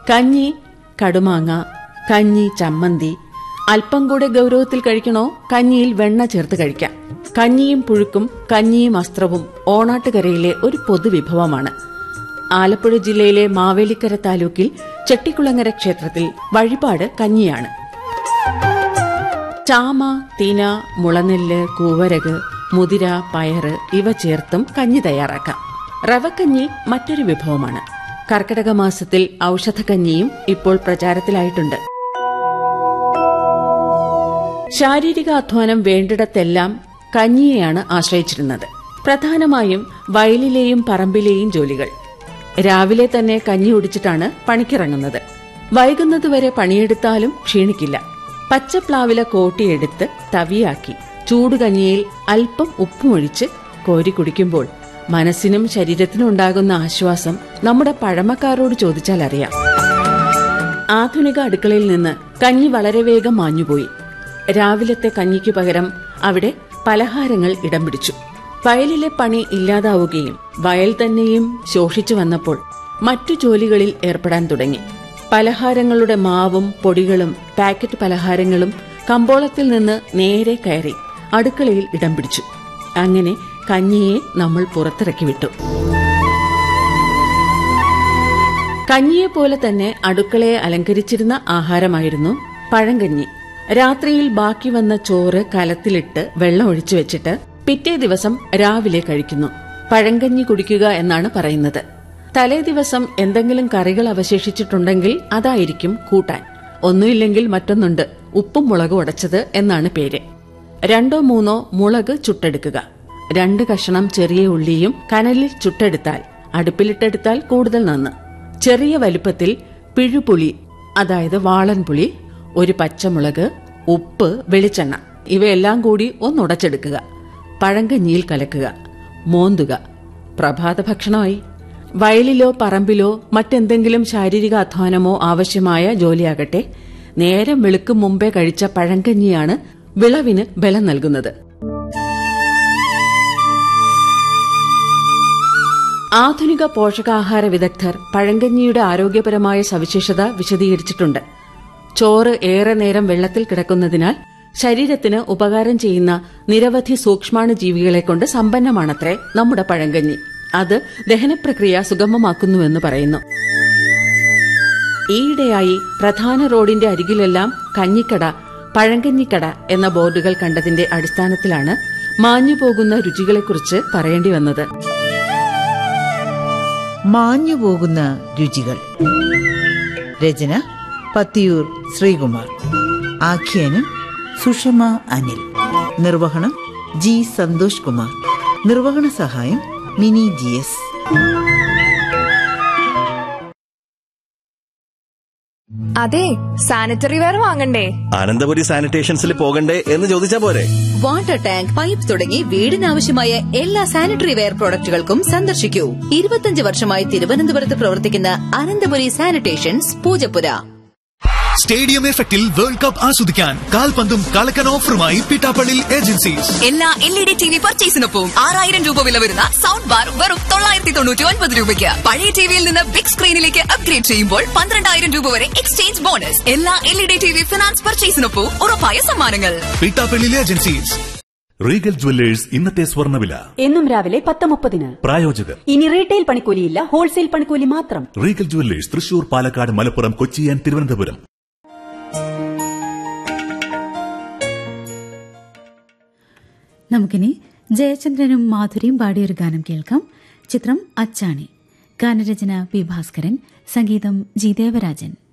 കഞ്ഞി കടുമാങ്ങ കഞ്ഞി ചമ്മന്തി അല്പം കൂടെ ഗൗരവത്തിൽ കഴിക്കണോ കഞ്ഞിയിൽ വെണ്ണ ചേർത്ത് കഴിക്കാം കഞ്ഞിയും പുഴുക്കും കഞ്ഞിയും അസ്ത്രവും ഓണാട്ടുകരയിലെ ഒരു പൊതുവിഭവമാണ് ആലപ്പുഴ ജില്ലയിലെ മാവേലിക്കര താലൂക്കിൽ ചെട്ടിക്കുളങ്ങര ക്ഷേത്രത്തിൽ വഴിപാട് കഞ്ഞിയാണ് ചാമ തീന മുളനെല്ല് കൂവരക് മുതിര പയറ് ഇവ ചേർത്തും കഞ്ഞി തയ്യാറാക്കാം റവക്കഞ്ഞി മറ്റൊരു വിഭവമാണ് കർക്കിടക മാസത്തിൽ ഔഷധക്കഞ്ഞിയും ഇപ്പോൾ പ്രചാരത്തിലായിട്ടുണ്ട് ശാരീരിക അധ്വാനം വേണ്ടിടത്തെല്ലാം കഞ്ഞിയെയാണ് ആശ്രയിച്ചിരുന്നത് പ്രധാനമായും വയലിലെയും പറമ്പിലെയും ജോലികൾ രാവിലെ തന്നെ കഞ്ഞി കുടിച്ചിട്ടാണ് പണിക്കിറങ്ങുന്നത് വൈകുന്നതുവരെ പണിയെടുത്താലും ക്ഷീണിക്കില്ല പച്ചപ്ലാവില കോട്ടിയെടുത്ത് തവിയാക്കി ചൂടുകഞ്ഞിയിൽ അല്പം ഉപ്പുമൊഴിച്ച് കോരി കുടിക്കുമ്പോൾ മനസ്സിനും ശരീരത്തിനും ഉണ്ടാകുന്ന ആശ്വാസം നമ്മുടെ പഴമക്കാരോട് ചോദിച്ചാൽ അറിയാം ആധുനിക അടുക്കളയിൽ നിന്ന് കഞ്ഞി വളരെ വേഗം മാഞ്ഞുപോയി രാവിലത്തെ കഞ്ഞിക്കു പകരം അവിടെ പലഹാരങ്ങൾ ഇടം പിടിച്ചു വയലിലെ പണി ഇല്ലാതാവുകയും വയൽ തന്നെയും ശോഷിച്ചു വന്നപ്പോൾ മറ്റു ജോലികളിൽ ഏർപ്പെടാൻ തുടങ്ങി പലഹാരങ്ങളുടെ മാവും പൊടികളും പാക്കറ്റ് പലഹാരങ്ങളും കമ്പോളത്തിൽ നിന്ന് നേരെ കയറി അടുക്കളയിൽ ഇടം പിടിച്ചു അങ്ങനെ കഞ്ഞിയെ നമ്മൾ പുറത്തിറക്കി വിട്ടു കഞ്ഞിയെപ്പോലെ തന്നെ അടുക്കളയെ അലങ്കരിച്ചിരുന്ന ആഹാരമായിരുന്നു പഴങ്കഞ്ഞി രാത്രിയിൽ ബാക്കി വന്ന ചോറ് കലത്തിലിട്ട് വെള്ളം ഒഴിച്ചു വെച്ചിട്ട് പിറ്റേ ദിവസം രാവിലെ കഴിക്കുന്നു പഴങ്കഞ്ഞി കുടിക്കുക എന്നാണ് പറയുന്നത് തലേ ദിവസം എന്തെങ്കിലും കറികൾ അവശേഷിച്ചിട്ടുണ്ടെങ്കിൽ അതായിരിക്കും കൂട്ടാൻ ഒന്നുമില്ലെങ്കിൽ മറ്റൊന്നുണ്ട് ഉപ്പും മുളകും ഉടച്ചത് എന്നാണ് പേര് രണ്ടോ മൂന്നോ മുളക് ചുട്ടെടുക്കുക രണ്ട് കഷണം ചെറിയ ഉള്ളിയും കനലിൽ ചുട്ടെടുത്താൽ അടുപ്പിലിട്ടെടുത്താൽ കൂടുതൽ നന്ന് ചെറിയ വലുപ്പത്തിൽ പിഴുപുളി അതായത് വാളൻപുളി ഒരു പച്ചമുളക് ഉപ്പ് വെളിച്ചെണ്ണ ഇവയെല്ലാം കൂടി ഒന്നുടച്ചെടുക്കുക പഴങ്കഞ്ഞിയിൽ കലക്കുക മോന്തുക പ്രഭാത ഭക്ഷണമായി വയലിലോ പറമ്പിലോ മറ്റെന്തെങ്കിലും ശാരീരിക അധ്വാനമോ ആവശ്യമായ ജോലിയാകട്ടെ നേരം വെളുക്കും മുമ്പേ കഴിച്ച പഴങ്കഞ്ഞിയാണ് വിളവിന് ബലം നൽകുന്നത് ആധുനിക പോഷകാഹാര വിദഗ്ധർ പഴങ്കഞ്ഞിയുടെ ആരോഗ്യപരമായ സവിശേഷത വിശദീകരിച്ചിട്ടുണ്ട് ചോറ് ഏറെ നേരം വെള്ളത്തിൽ കിടക്കുന്നതിനാൽ ശരീരത്തിന് ഉപകാരം ചെയ്യുന്ന നിരവധി സൂക്ഷ്മാണു ജീവികളെ കൊണ്ട് സമ്പന്നമാണത്രേ നമ്മുടെ പഴങ്കഞ്ഞി അത് ദഹനപ്രക്രിയ സുഗമമാക്കുന്നുവെന്ന് പറയുന്നു ഈയിടെയായി പ്രധാന റോഡിന്റെ അരികിലെല്ലാം കഞ്ഞിക്കട പഴങ്കഞ്ഞിക്കട എന്ന ബോർഡുകൾ കണ്ടതിന്റെ അടിസ്ഥാനത്തിലാണ് മാഞ്ഞുപോകുന്ന രുചികളെക്കുറിച്ച് പറയേണ്ടി വന്നത് മാഞ്ഞുപോകുന്ന രുചികൾ രചന പത്തിയൂർ ശ്രീകുമാർ ആഖ്യാനം സുഷമ അനിൽ നിർവഹണം ജി സന്തോഷ് കുമാർ നിർവഹണ സഹായം മിനി ജി എസ് അതെ സാനിറ്ററി വെയർ വാങ്ങണ്ടേ അനന്തപുരി സാനിറ്റേഷൻസിൽ പോകണ്ടേ എന്ന് ചോദിച്ചാ പോരെ വാട്ടർ ടാങ്ക് പൈപ്പ് തുടങ്ങി വീടിനാവശ്യമായ എല്ലാ സാനിറ്ററി വെയർ പ്രോഡക്റ്റുകൾക്കും സന്ദർശിക്കൂ ഇരുപത്തിയഞ്ച് വർഷമായി തിരുവനന്തപുരത്ത് പ്രവർത്തിക്കുന്ന അനന്തപുരി സാനിറ്റേഷൻസ് പൂജപ്പുര സ്റ്റേഡിയം എഫക്റ്റിൽ വേൾഡ് കപ്പ് ആസ്വദിക്കാൻ കാൽപന്തും കളക്കൻ ഓഫറുമായി പിട്ടാപ്പള്ളി ഏജൻസീസ് എല്ലാ L E D T V പർച്ചേസിനൊപ്പം ആറായിരം രൂപ വില വരുന്ന സൗണ്ട് ബാർ വെറും തൊള്ളായിരത്തി തൊണ്ണൂറ്റി ഒൻപത് രൂപയ്ക്ക് പഴയ ടിവിയിൽ നിന്ന് ബിഗ് സ്ക്രീനിലേക്ക് അപ്ഗ്രേഡ് ചെയ്യുമ്പോൾ പന്ത്രണ്ടായിരം രൂപ വരെ എക്സ്ചേഞ്ച് ബോണസ് എല്ലാ L E D T V finance പർച്ചേസിനൊപ്പം ഉറപ്പായ സമ്മാനങ്ങൾ പിട്ടാപ്പള്ളി ഏജൻസീസ് റീഗൽ ജുവല്ലേഴ്സ് ഇന്നത്തെ സ്വർണ്ണവില എന്നും രാവിലെ പത്ത് മുപ്പതിന് പ്രായോജകർ ഇനി റീറ്റെയിൽ പണിക്കൂലിയില്ല ഹോൾസെയിൽ പണിക്കൂലി മാത്രം Regal jewellers Thrissur Palakkad Malappuram Kochi and Thiruvananthapuram നമുക്കിനി ജയചന്ദ്രനും മാധുരിയും പാടിയൊരു ഗാനം കേൾക്കാം ചിത്രം അച്ചാണി ഗാനരചന പി ഭാസ്കരൻ സംഗീതം ജി ദേവരാജൻ